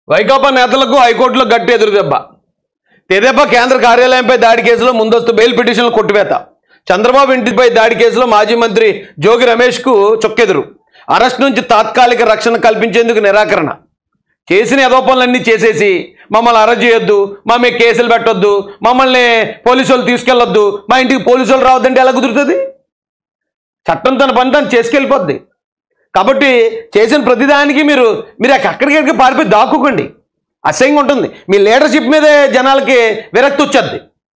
వైకాపా నేతలకు హైకోర్టులో గట్టి ఎదురుదెబ్బ తెదేపా కేంద్ర కార్యాలయంపై దాడి కేసులో ముందస్తు బెయిల్ పిటిషన్లు కొట్టివేత చంద్రబాబు ఇంటిపై దాడి కేసులో మాజీ మంత్రి జోగి రమేష్కు చొక్కెదురు అరెస్ట్ నుంచి తాత్కాలిక రక్షణ కల్పించేందుకు నిరాకరణ చేసిన యథోపనులన్నీ చేసేసి మమ్మల్ని అరెస్ట్ చేయొద్దు మా మీద కేసులు పెట్టొద్దు మమ్మల్ని పోలీసు వాళ్ళు తీసుకెళ్ళొద్దు మా ఇంటికి పోలీసు వాళ్ళు రావద్దంటే ఎలా కుదురుతుంది చట్టం తన పని తను చేసుకెళ్ళిపోద్ది కాబట్టి చేసిన ప్రతిదానికి మీరు మీరు అక్కడికి పారిపోయి దాక్కోకండి అసహ్యంగా ఉంటుంది మీ లీడర్షిప్ మీదే జనాలకి విరక్తి వచ్చేది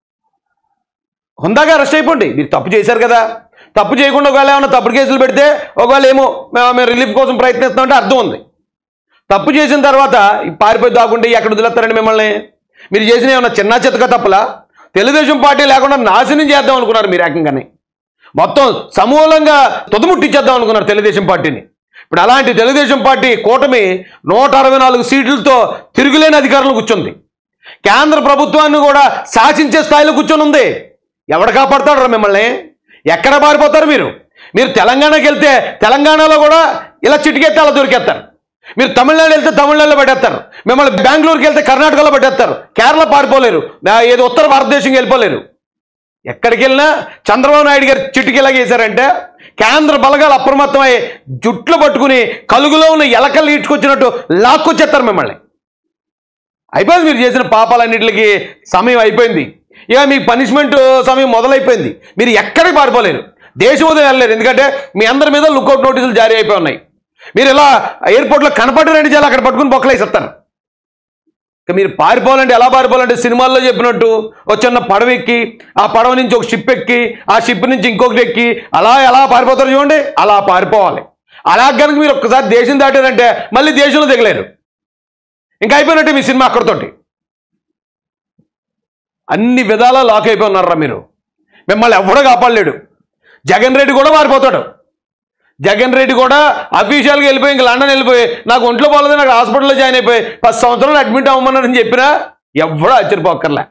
హుందాగా అరెస్ట్ అయిపోండి మీరు తప్పు చేశారు కదా తప్పు చేయకుండా ఒకవేళ ఏమైనా తప్పుడు కేసులు పెడితే ఒకవేళ ఏమో మేము మేము రిలీఫ్ కోసం ప్రయత్నిస్తామంటే అర్థం ఉంది తప్పు చేసిన తర్వాత ఈ పారిపోయి దాక్కుంటే ఎక్కడ వదిలేస్తారండి మిమ్మల్ని మీరు చేసిన ఏమన్నా చిన్న చిత్తక తప్పులా తెలుగుదేశం పార్టీ లేకుండా నాశనం చేద్దాం అనుకున్నారు మీరు ఏకంగానే మొత్తం సమూలంగా తుదముట్టించేద్దాం అనుకున్నారు తెలుగుదేశం పార్టీని ఇప్పుడు అలాంటి తెలుగుదేశం పార్టీ కూటమి నూట అరవై నాలుగు సీట్లతో తిరుగులేని అధికారులు కూర్చుంది కేంద్ర ప్రభుత్వాన్ని కూడా శాసించే స్థాయిలో కూర్చొని ఉంది ఎవడు కాపాడతాడు మిమ్మల్ని ఎక్కడ పారిపోతారు మీరు మీరు తెలంగాణకి వెళ్తే తెలంగాణలో కూడా ఇలా చిటికెత్తే అలా దొరికేస్తారు మీరు తమిళనాడు వెళ్తే తమిళనాడులో పట్టేస్తారు మిమ్మల్ని బెంగళూరుకి వెళ్తే కర్ణాటకలో పట్టేస్తారు కేరళ పారిపోలేరు నా- ఏదో ఉత్తర భారతదేశంకి వెళ్ళిపోలేరు ఎక్కడికి వెళ్ళినా చంద్రబాబు నాయుడు గారు చిటికెలాగ వేశారంటే కేంద్ర బలగాలు అప్రమత్తమై జుట్లు పట్టుకుని కలుగులో ఉన్న ఎలకలు ఈడ్చుకొచ్చినట్టు లాక్కొచ్చేస్తారు మిమ్మల్ని అయిపోయింది మీరు చేసిన పాపాలన్నింటికి సమయం అయిపోయింది ఇక మీ పనిష్మెంట్ సమయం మొదలైపోయింది మీరు ఎక్కడికి పారిపోలేరు దేశం వదిలి వెళ్ళలేరు ఎందుకంటే మీ అందరి మీద లుకౌట్ నోటీసులు జారీ అయిపోయి ఉన్నాయి మీరు ఇలా ఎయిర్పోర్ట్లో కనపడి రెండు చేయాలి అక్కడ పట్టుకుని బొక్కలేసేస్తారు ఇక మీరు పారిపోవాలంటే ఎలా పారిపోవాలంటే సినిమాల్లో చెప్పినట్టు ఒక చిన్న పడవ ఎక్కి ఆ పడవ నుంచి ఒక షిప్ ఎక్కి ఆ షిప్ నుంచి ఇంకొకటి ఎక్కి అలా ఎలా పారిపోతారు చూడండి అలా పారిపోవాలి అలా కనుక మీరు ఒక్కసారి దేశం దాటారంటే మళ్ళీ దేశంలో దిగలేరు ఇంకా అయిపోయినట్టే మీ సినిమా అక్కడితోటి అన్ని విధాలా లాక్ అయిపోయి ఉన్నారా మీరు మిమ్మల్ని ఎవడో కాపాడలేడు జగన్ రెడ్డి కూడా మారిపోతాడు జగన్ రెడ్డి కూడా అఫీషియల్గా వెళ్ళిపోయి ఇంక లండన్ వెళ్ళిపోయి నాకు ఒంట్లో పోలేదు నాకు హాస్పిటల్లో జాయిన్ అయిపోయి పది సంవత్సరాలు అడ్మిట్ అవ్వమన్నారని చెప్పినా ఎవడో ఆశ్చర్యపోక్కర్లే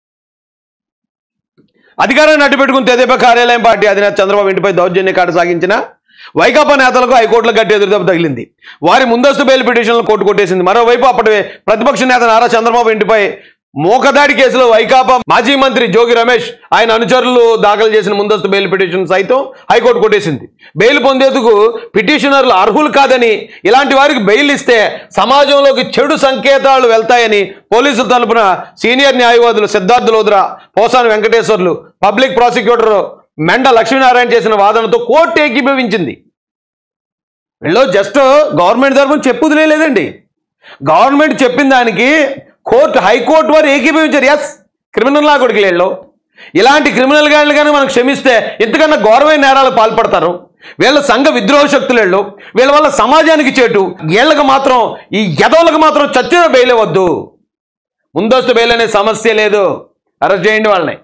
అధికారాన్ని అడ్డు పెట్టుకుని తెదేపా కార్యాలయం పార్టీ అధినేత చంద్రబాబు ఇంటిపై దౌర్జన్య కాడు సాగించిన వైకాపా నేతలకు హైకోర్టులో గట్టి ఎదురుదెబ్బ తగిలింది వారి ముందస్తు బెయిల్ పిటిషన్లు కోర్టు కొట్టేసింది మరోవైపు అప్పటి ప్రతిపక్ష నేత నారా చంద్రబాబు ఇంటిపై మోకదాడి కేసులో వైకాపా మాజీ మంత్రి జోగి రమేష్ ఆయన అనుచరులు దాఖలు చేసిన ముందస్తు బెయిల్ పిటిషన్ సైతం హైకోర్టు కొట్టేసింది బెయిల్ పొందేందుకు పిటిషనర్లు అర్హులు కాదని ఇలాంటి వారికి బెయిల్ ఇస్తే సమాజంలోకి చెడు సంకేతాలు వెళ్తాయని పోలీసుల తరపున సీనియర్ న్యాయవాదులు సిద్ధార్థ లోద్రా పోసాని వెంకటేశ్వర్లు పబ్లిక్ ప్రాసిక్యూటర్ మెండ లక్ష్మీనారాయణ చేసిన వాదనతో కోర్టు ఏకీభవించింది వీళ్ళు జస్ట్ గవర్నమెంట్ తరఫున చెప్పుదిలే లేదండి గవర్నమెంట్ చెప్పిన దానికి కోర్టు హైకోర్టు వారు ఏకీభవించారు ఎస్ క్రిమినల్ లా కొడుకు వీళ్ళు ఇలాంటి క్రిమినల్ గాళ్ళు కానీ మనం క్షమిస్తే ఇంతకన్నా ఘోరమైన నేరాలకు పాల్పడతారు వీళ్ళ సంఘ విద్రోహ శక్తులు వీళ్ళు వీళ్ళ వల్ల సమాజానికి చేటు వీళ్ళకి మాత్రం ఈ యదవులకు మాత్రం చచ్చిన బెయిల్ ఇవ్వద్దు ముందస్తు బెయిల్ అనే సమస్య లేదు అరెస్ట్ చేయండి వాళ్ళని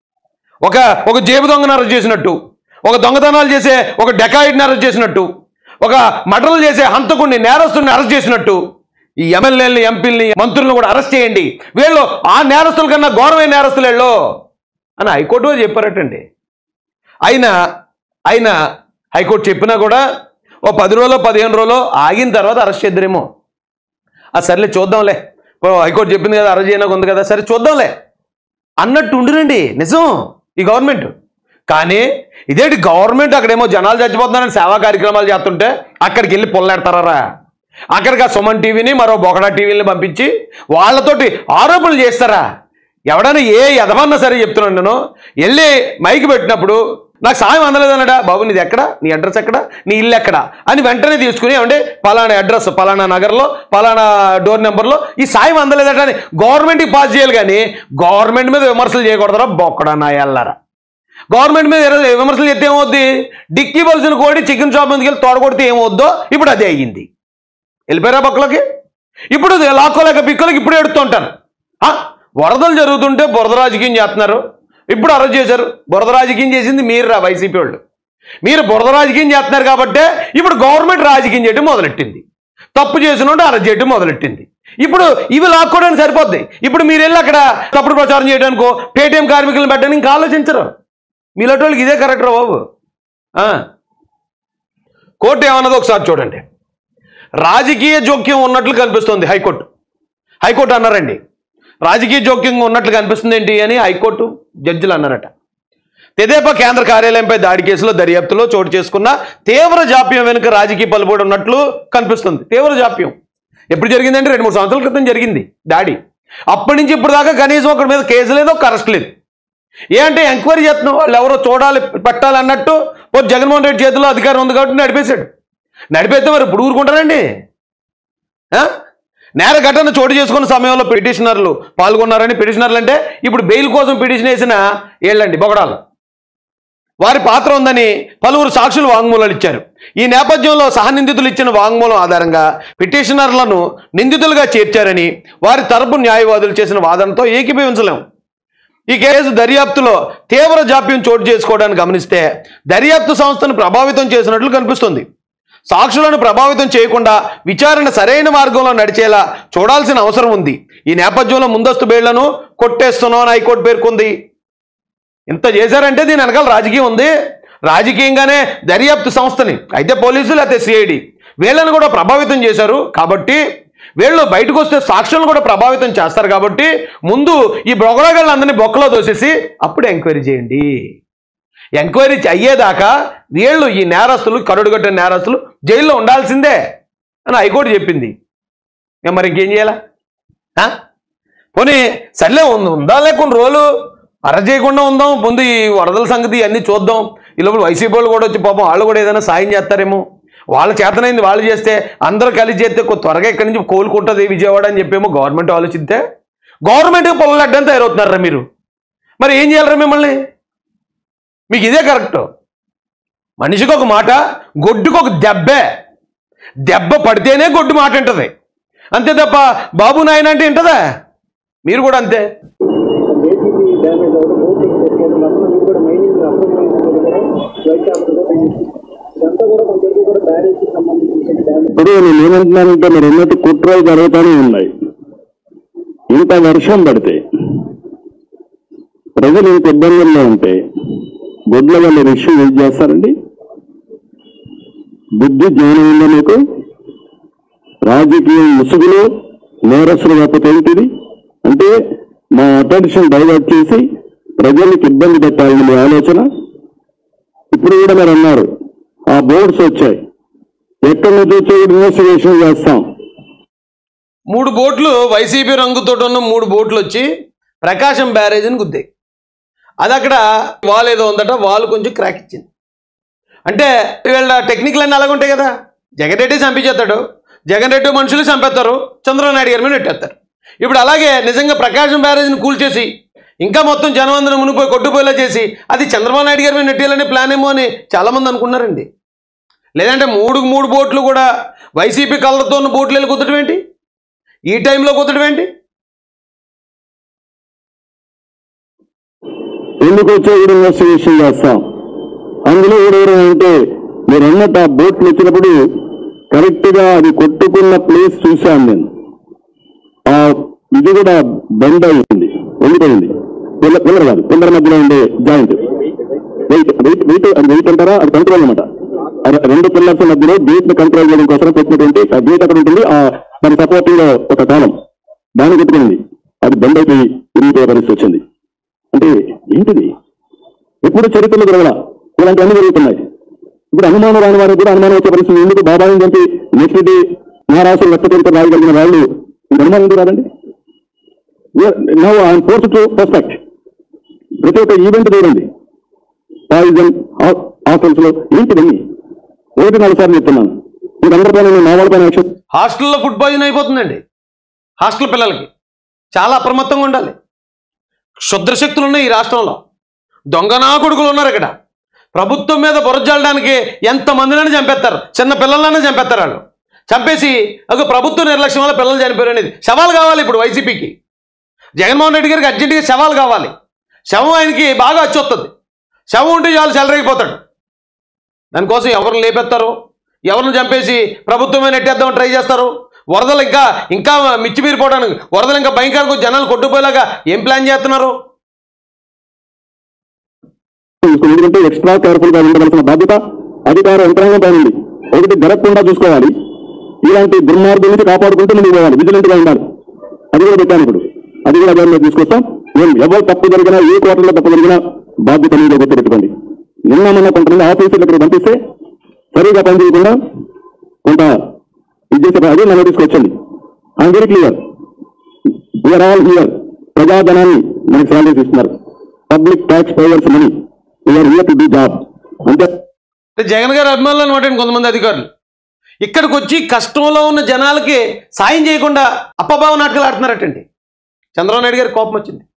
ఒక ఒక జేబు దొంగను అరెస్ట్ చేసినట్టు ఒక దొంగతనాలు చేసే ఒక డెకాయిడ్ని అరెస్ట్ చేసినట్టు ఒక మటర్లు చేసే హంతకుడిని నేరస్తుడిని అరెస్ట్ చేసినట్టు ఈ ఎమ్మెల్యేలని ఎంపీలని మంత్రులను కూడా అరెస్ట్ చేయండి వీళ్ళు ఆ నేరస్తుల కన్నా ఘోరమైన నేరస్తులు వీళ్ళు అని హైకోర్టు వారు చెప్పారటండి అయినా అయినా హైకోర్టు చెప్పినా కూడా ఓ పది రోజులు పదిహేను రోజులు ఆగిన తర్వాత అరెస్ట్ చేద్దరేమో ఆ సర్లే చూద్దాంలే ఓ హైకోర్టు చెప్పింది కదా అరెస్ట్ చేయడానికి ఉంది కదా సరే చూద్దాంలే అన్నట్టు ఉండిరండి నిజం ఈ గవర్నమెంట్ కానీ ఇదేంటి గవర్నమెంట్ అక్కడేమో జనాలు చచ్చిపోతున్నారని సేవా కార్యక్రమాలు చేస్తుంటే అక్కడికి వెళ్ళి పొల్లెడతారా అక్కడికి ఆ సుమన్ టీవీని మరో బొకడా టీవీని పంపించి వాళ్ళతోటి ఆరోపణలు చేస్తారా ఎవడైనా ఏ ఎదవన్నా సరే చెప్తున్నాను నేను వెళ్ళి మైక్ పెట్టినప్పుడు నాకు సాయం అందలేదన్నాడా బాబు నీది ఎక్కడ నీ అడ్రస్ ఎక్కడ నీ ఇల్లు ఎక్కడ అని వెంటనే తీసుకుని ఏమంటే పలానా అడ్రస్ పలానా నగర్లో పలానా డోర్ నెంబర్లో ఈ సాయం అందలేదట అని గవర్నమెంట్కి పాస్ చేయాలి కానీ గవర్నమెంట్ మీద విమర్శలు చేయకూడదురా బొక్కడా నా ఎల్లారా గవర్నమెంట్ మీద విర- విమర్శలు చెప్తే ఏమవుద్ది డిక్కీ బలిసిన కోడి చికెన్ షాప్ ముందుకు వెళ్ళి తోడగొడితే ఏమవుద్దో ఇప్పుడు అదే అయ్యింది వెళ్ళిపోయారా పక్కలోకి ఇప్పుడు లాక్కోలేక పిక్కలకి ఇప్పుడు ఎడుతుంటారు ఆ, వరదలు జరుగుతుంటే బురద రాజకీయం చేస్తున్నారు ఇప్పుడు అరెస్ట్ చేశారు బురద రాజకీయం చేసింది మీరు రా వైసీపీ వాళ్ళు మీరు బురద రాజకీయం చేస్తున్నారు కాబట్టే ఇప్పుడు గవర్నమెంట్ రాజకీయం చేయడం మొదలెట్టింది తప్పు చేసినోడు అరెస్ట్ చేయడం మొదలెట్టింది ఇప్పుడు ఇవి లాక్కోవడానికి సరిపోద్ది ఇప్పుడు మీరు వెళ్ళి అక్కడ తప్పుడు ప్రచారం చేయడానికో పేటీఎం కార్మికులను పెట్టడానికి ఇంకా ఆలోచించరు మీలాంటి వాళ్ళకి ఇదే కరెక్టరా బాబు ఆ. కోర్టు ఏమన్నదో ఒకసారి చూడండి రాజకీయ జోక్యం ఉన్నట్లు కనిపిస్తోంది హైకోర్టు హైకోర్టు అన్నారండి రాజకీయ జోక్యంగా ఉన్నట్లుగా అనిపిస్తుంది ఏంటి అని హైకోర్టు జడ్జిలు అన్నారట తెదేపా కేంద్ర కార్యాలయంపై దాడి కేసులో దర్యాప్తులో చోటు చేసుకున్న తీవ్ర జాప్యం వెనుక రాజకీయ పలుబడి ఉన్నట్లు కనిపిస్తుంది తీవ్ర జాప్యం ఎప్పుడు జరిగిందంటే రెండు మూడు సంవత్సరాల క్రితం జరిగింది దాడి అప్పటి నుంచి ఇప్పుడు దాకా కనీసం ఒకరి మీద కేసు లేదు ఒక అరెస్ట్ లేదు ఏ అంటే ఎంక్వైరీ చేస్తున్నాం వాళ్ళు ఎవరో చూడాలి పెట్టాలి అన్నట్టు పోతే జగన్మోహన్ రెడ్డి చేతిలో అధికారం ఉంది కాబట్టి నడిపేశాడు నడిపేస్తే మరి ఇప్పుడు ఊరుకుంటారండి ఆ? నేర ఘటన చోటు చేసుకున్న సమయంలో పిటిషనర్లు పాల్గొన్నారని పిటిషనర్లు అంటే ఇప్పుడు బెయిల్ కోసం పిటిషన్ వేసిన ఏళ్ళండి బొగడాలు వారి పాత్ర ఉందని పలువురు సాక్షులు వాంగ్మూలాలు ఇచ్చారు ఈ నేపథ్యంలో సహనిందితులు ఇచ్చిన వాంగ్మూలం ఆధారంగా పిటిషనర్లను నిందితులుగా చేర్చారని వారి తరపు న్యాయవాదులు చేసిన వాదనతో ఏకీభవించలేం ఈ కేసు దర్యాప్తులో తీవ్ర జాప్యం చోటు చేసుకోవడాన్ని గమనిస్తే దర్యాప్తు సంస్థను ప్రభావితం చేసినట్లు కనిపిస్తుంది సాక్షులను ప్రభావితం చేయకుండా విచారణ సరైన మార్గంలో నడిచేలా చూడాల్సిన అవసరం ఉంది ఈ నేపథ్యంలో ముందస్తు బెయిళ్లను కొట్టేస్తున్నాం అని హైకోర్టు పేర్కొంది ఇంత చేశారంటే దీని వెనకాల రాజకీయం ఉంది రాజకీయంగానే దర్యాప్తు సంస్థని అయితే పోలీసులు అయితే సిఐడి వీళ్ళని కూడా ప్రభావితం చేశారు కాబట్టి వీళ్ళు బయటకు వస్తే సాక్షులను కూడా ప్రభావితం చేస్తారు కాబట్టి ముందు ఈ బ్రొగడగాళ్ళందరినీ బొక్కలో దోసేసి అప్పుడు ఎంక్వైరీ చేయండి ఎంక్వైరీ అయ్యేదాకా వీళ్ళు ఈ నేరస్తులు కరుడుగట్టిన నేరస్తులు జైల్లో ఉండాల్సిందే అని హైకోర్టు చెప్పింది ఇక మరి ఇంకేం చేయాలా ఆ? పోనీ సర్లే ఉంది ఉందా లేకుండా రోజులు అర చేయకుండా ఉందాం ముందు ఈ వరదల సంగతి అన్నీ చూద్దాం ఈ లోపల వైసీపీ వాళ్ళు కూడా వచ్చి పాపం వాళ్ళు కూడా ఏదైనా సాయం చేస్తారేమో వాళ్ళ చేతనైంది వాళ్ళు చేస్తే అందరూ కలిసి చేస్తే కొ- త్వరగా ఇక్కడి నుంచి కోలుకుంటుంది విజయవాడ అని చెప్పేమో గవర్నమెంట్ ఆలోచిస్తే గవర్నమెంట్కి పొల్లడ్డని తయారవుతున్నారా మీరు మరి ఏం చేయాలరా మిమ్మల్ని మీకు ఇదే కరెక్ట్ మనిషికి ఒక మాట గొడ్డుకు ఒక దెబ్బే దెబ్బ పడితేనే గొడ్డు మాట వింటది అంతే తప్ప బాబు నాయన అంటే వింటదా మీరు కూడా అంతే ఏసీబీ డ్యామేజ్ అవ్వడం బోటింగ్ చేసుకెళ్ళడం అప్పుడు మీరు కూడా మైనింగ్ అప్రమత్తం వైట్ ఆఫ్టర్ ఇదంతా కూడా కొంచెం కూడా బ్యారేజ్ కి సంబంధించిన డ్యామేజ్ ఇప్పుడు నేను ఏమంటున్నానంటే మీరు ఉన్నట్టు కుట్రలు జరుగుతూనే ఉన్నాయి ఇంత వర్షం పడితే ప్రజలు ఇంత ఇబ్బందుల్లో ఉంటే గుడ్ల వల్ల రిష్యూ ఏం చేస్తారండి బుద్ధి జ్ఞానం ఉందా మీకు రాజకీయం ముసుగులో నేరస్తులు కాకపోతే ఏంటిది అంటే మా అటెన్షన్ డైవర్ట్ చేసి ప్రజలకు ఇబ్బంది పెట్టాలని మీ ఆలోచన ఇప్పుడు కూడా మీరు అన్నారు ఆ బోర్డ్స్ వచ్చాయి ఎక్కడి నుంచి వచ్చే ఇన్వెస్టిగేషన్ చేస్తాం మూడు బోట్లు వైసీపీ రంగుతో ఉన్న మూడు బోట్లు వచ్చి ప్రకాశం బ్యారేజ్ని గుద్దాయి అది అక్కడ వాల్ ఏదో ఉందట వాల్ కొంచెం క్రాక్ ఇచ్చింది అంటే వీళ్ళ టెక్నిక్లు అన్నీ అలాగ ఉంటాయి కదా జగన్ రెడ్డి చంపించేస్తాడు జగన్ రెడ్డి మనుషులు చంపేస్తారు చంద్రబాబు నాయుడు గారి మీద నెట్టేస్తారు ఇప్పుడు అలాగే నిజంగా ప్రకాశం బ్యారేజ్ని కూల్చేసి ఇంకా మొత్తం జనమందరం మునిపోయి కొట్టుపోయేలా చేసి అది చంద్రబాబు నాయుడు గారి మీద నెట్టేయాలనే ప్లాన్ ఏమో అని చాలామంది అనుకున్నారండి లేదంటే మూడు మూడు బోట్లు కూడా వైసీపీ కళ్ళతో ఉన్న బోట్లు వెళ్ళి కుదటం ఏంటి ఈ టైంలో కుదటం ఏంటి ఎందుకు వచ్చే కూడా ఇన్వెస్టిగేషన్ చేస్తాం అందులో కూడా అంటే మీరు అన్నట్టు ఆ బోట్లు వచ్చినప్పుడు కరెక్ట్ గా అది కొట్టుకున్న ప్లేస్ చూశాను నేను ఆ ఇది కూడా బెండ్ అయింది వెళ్ళిపోయింది పిల్ల పిల్లర్ కాదు పిల్లల మధ్యలో ఉండే జాయింట్ వెయిట్ వెయిట్ వెయిట్ అది వెయిట్ అంటారా అది కంట్రోల్ అనమాట రెండు పిల్లర్స్ మధ్యలో గేట్ ని కంట్రోల్ చేయడం కోసం పెట్టినటువంటి ఆ గేట్ అక్కడ ఉంటుంది ఆ దాని సపోర్టింగ్ ఒక కాలం దాన్ని కొట్టుకుంది అది బెండ్ అయిపోయి ఇరిగిపోయే పరిస్థితి వచ్చింది అంటే ఏంటిది ఎప్పుడు చరిత్రలో జరగల ఇలాంటివన్నీ జరుగుతున్నాయి ఇప్పుడు అనుమానం రాని వారికి కూడా అనుమానం వచ్చే పరిస్థితి ఎందుకు బాబాయిని చంపి నెక్స్ట్ డే మహారాష్ట్ర రక్తపరిత రాయగలిగిన వాళ్ళు ఇంక అనుమానం ఎందుకు రాదండి no I'm force to respect ప్రతి ఒక్క ఈవెంట్ చూడండి పాయిజన్ హాస్టల్స్ లో ఏంటివన్నీ ఒకటి నాలుగు సార్లు చెప్తున్నాను మీకు అందరిపైన నేను నా వాళ్ళపైన యాక్షన్ హాస్టల్లో ఫుడ్ పాయిజన్ అయిపోతుందండి హాస్టల్ పిల్లలకి చాలా అప్రమత్తంగా ఉండాలి క్షుద్రశక్తులు ఉన్నాయి ఈ రాష్ట్రంలో దొంగనా కొడుకులు ఉన్నారు ఇక్కడ ప్రభుత్వం మీద బురజల్లడానికి ఎంతమందినైనా చంపేస్తారు చిన్న పిల్లలైనా చంపేస్తారు వాళ్ళు చంపేసి ఒక ప్రభుత్వ నిర్లక్ష్యం వల్ల పిల్లలు చనిపోయారు అనేది శవాలు కావాలి ఇప్పుడు వైసీపీకి జగన్మోహన్ రెడ్డి గారికి అర్జెంటుగా శవాలు కావాలి శవం ఆయనకి బాగా వచ్చొస్తుంది శవం ఉంటే చాలు చెలరైపోతాడు దానికోసం ఎవరిని లేపెత్తారు ఎవరిని చంపేసి ప్రభుత్వమే నెట్టేద్దామని ట్రై చేస్తారు వరదలు ఇంకా ఇంకా మిచ్చి మీరిపోవడానికి వరదలు ఇంకా భయంకరంగా జనాలు కొట్టుకుపోయేలాగా ఏం ప్లాన్ చేస్తున్నారు ఎందుకంటే ఎక్స్ట్రా కేర్ఫుల్ గా ఉండవలసిన బాధ్యత అధికార యంత్రాంగం పైన ఉంది ఒకటి జరగకుండా చూసుకోవాలి ఇలాంటి దుర్మార్గం నుంచి కాపాడుకుంటూ ముందుకు పోవాలి విజిలెంట్ గా ఉండాలి అది కూడా పెట్టాను ఇప్పుడు అది కూడా అదే తీసుకొస్తాం మేము ఎవరు తప్పు జరిగినా ఏ క్వార్టర్లో తప్పు జరిగినా బాధ్యత మీద గుర్తుపెట్టుకోండి నిన్న మొన్న కొంతమంది ఆఫీసులు ఇక్కడ పంపిస్తే సరిగా పని చేయకుండా కొంత ఇది చేసే అదే నన్ను తీసుకొచ్చండి I'm very clear we are all here ప్రజాధనాన్ని మనకి శాలరీస్ ఇస్తున్నారు public tax payers money we are here to do job అంటే అంటే జగన్ గారి అభిమానులు అనమాట కొంతమంది అధికారులు ఇక్కడికి వచ్చి కష్టంలో ఉన్న జనాలకి సాయం చేయకుండా అప్పభావ నాటకాలు ఆడుతున్నారటండి చంద్రబాబు నాయుడు గారికి కోపం వచ్చింది